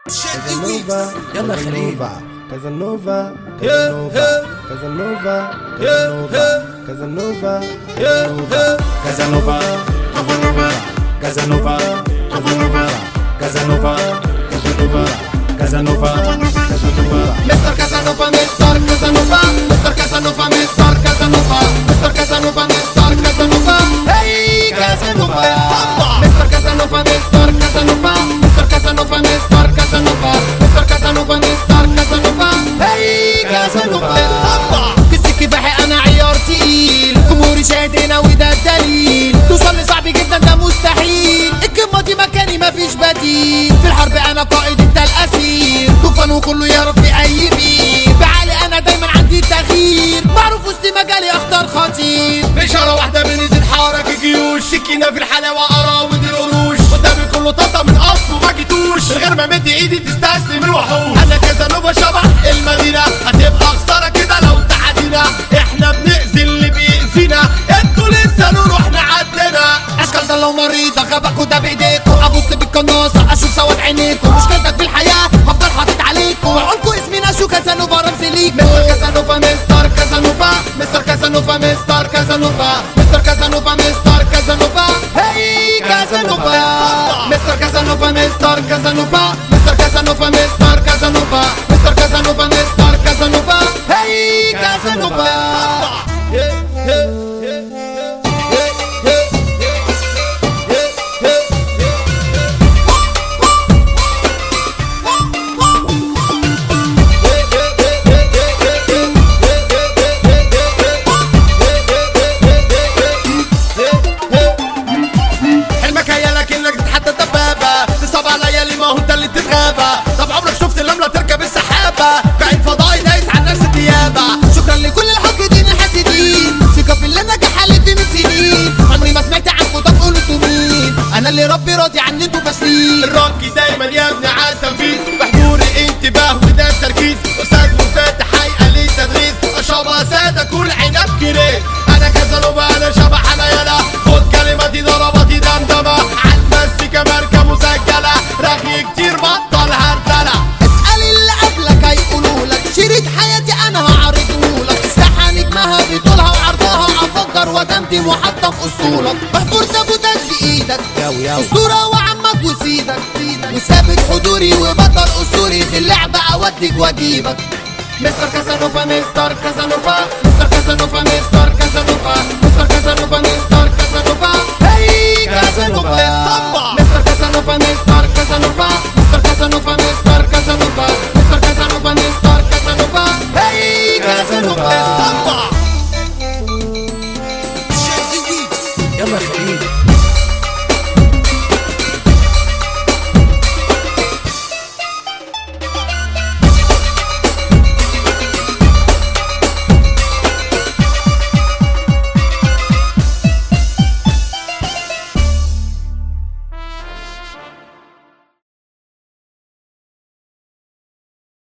كازانوفا يلا خليل. كازانوفا Yeah, كازانوفا yeah. كازانوفا Yeah, كازانوفا yeah. كازانوفا كازانوفا كازانوفا كازانوفا كازانوفا كازانوفا Mr. Casanova, Mr. Casanova, Mr. Casanova, Mr. Casanova, Mr. Casanova, Mr. Casanova, hey Casanova, Mr. Casanova, Mr. Casanova, Mr. Casanova, Mr. Casanova, Mr. Casanova, Mr. Casanova, hey Casanova, كسك بحي انا عيار تقيل جمهوري شاهد هنا وده الدليل توصل لي صعب جدا ده مستحيل الكلمة دي مكاني مفيش بديل في الحرب انا قائد انت الاسير طوفان وكله يعرف في اي بير بعالي انا دايما عندي تغيير معروف وسط مجالي اختار خطير اشاره واحده من تتحرك الجيوش سكينه في الحلاوه اراود القروش قدامي كله طاطا من اصله ما جيتوش من غير ما مد ايدي تستسلم الوحوش انا كازانوفا شبح المدينه هتبقى خساره كده لو تعدينا احنا بنأذي اللي بيأذينا انتوا لسه روحنا عدنا اشكال ده لو مريضة غبك ده بايديكم ابص بالقناصة اشوف سواد عينيكم مشكلتك في الحياة هفضل حاطط عليكم وعقولكم اسمي ناشو كازانوفا رمزي ليك مستر كازانوفا مستر كازانوفا مستر كازانوفا مستر كازانوفا مستر كازانوفا مستر كازانوفا هي كازانوفا مستر كازانوفا مستر كازانوفا مستر كازانوفا مستر كازانوفا مستر كازانوفا مستر كازانوفا هي كازانوفا حلمك هيالك انك تتحدى دبابه تصعب عليا ليه ما هو انت اللي تتغابى طب عمرك شفت النمله تركب السحابه كائن فضائي دايس على نفس الديابه شكرا لكل الحاقدين الحاسدين ثقة في اللي نجح حلفت من سنين عمري ما سمعت عنكم طب قولوا انتوا مين انا اللي ربي راضي عن انتوا فاشلين الروكي دايما يا ابني على التنفيذ بحضوري انتباه وده تركيز استاذ مفاتح هيئه للتدريس اشرب ساده كل عنب كريت انا كازانوفا انا شبح انا يلا خد كلمتي ضربتي دمدمه عالمزيكا ماركه مسجله رغي كتير بطل هرتله اسأل اللي قبلك هيقولوا لك شريط حياتي انا هعرضه لك الساحة نجمها بطولها وعرضها افكر وتمتم وحتى في اصولك محفور تابوتك بايدك اسطورة وعمك وسيدك وثابت حضوري وبطل اسطوري في اللعبة اوديك واجيبك مستر كازانوفا مستر كازانوفا مستر كازانوفا مستر كازانوفا مستر كازانوفا مستر كازانوفا هي كازانوفا مستر كازانوفا مستر كازانوفا مستر كازانوفا مستر كازانوفا مستر كازانوفا مستر كازانوفا هي كازانوفا